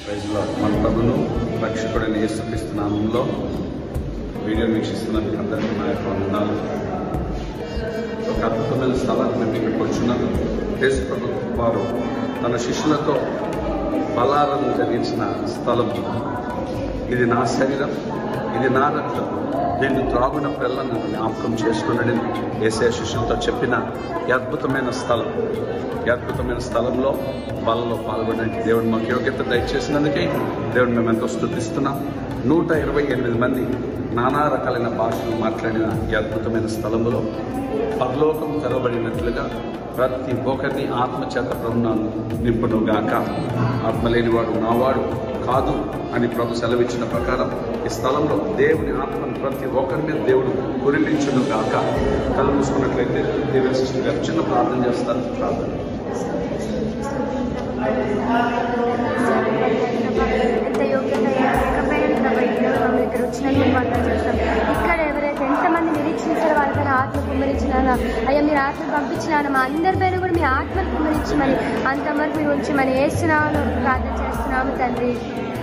ప్రైజ్లో మన ప్రభును రక్షకుడైన యేసుక్రీస్తు నామంలో వీడియో వీక్షిస్తున్న మీకు అందరికీ నా యొక్క వందనాలు ఒక అద్భుతమైన స్థలాన్ని మేము ఇక్కడికి వచ్చినాం యేసు ప్రభు వారు తన శిష్యులతో బలాలను జరిగించిన స్థలం ఇది నా శరీరం ఇది నా రక్తం దీన్ని త్రాగున పిల్లలను జ్ఞాపకం చేసుకున్నాడని ఏసే శిష్యులతో చెప్పిన ఈ అద్భుతమైన స్థలం ఈ అద్భుతమైన స్థలంలో బలలో పాల్గొనడానికి దేవుడు మాకు యోగ్యత దయచేసినందుకే దేవుడు మేము ఎంతో స్థుతిస్తున్నాం నూట ఇరవై ఎనిమిది మంది నానా రకాలైన భాషలు మాట్లాడిన ఈ అద్భుతమైన స్థలంలో పరలోకం తెరవబడినట్లుగా ప్రతి ఒక్కరిని ఆత్మచేత ప్రభునాను నింపును గాక ఆత్మ లేనివాడు నావాడు కాదు అని ప్రభు సెలవిచ్చిన ప్రకారం ఈ స్థలంలో దేవుని ఆత్మను ప్రతి ఒక్కరి మీద దేవుడు కురిపించును గాక కళ్ళు మూసుకున్నట్లయితే దేవుని సిస్టర్ గారు చిన్న ప్రార్థన చేస్తారు ప్రార్థన ఎంత యోగ్యత లేకపోయినా ప్రభు ఈరోజు మమ్మల్ని ఇక్కడ వచ్చినందుకు వందలు చేస్తాం ఇక్కడ ఎవరైతే ఎంతమంది నిరీక్షించారో వాళ్ళపైన ఆత్మ కుమ్మరించినారా అయ్యా మీరు ఆత్మ పంపించినారా మా అందరి పైన కూడా మీ ఆత్మను కుమ్మరించమని అంతవరకు మీరు ఉంచి మన వేస్తున్నామని ప్రార్థన చేస్తున్నాము తండ్రి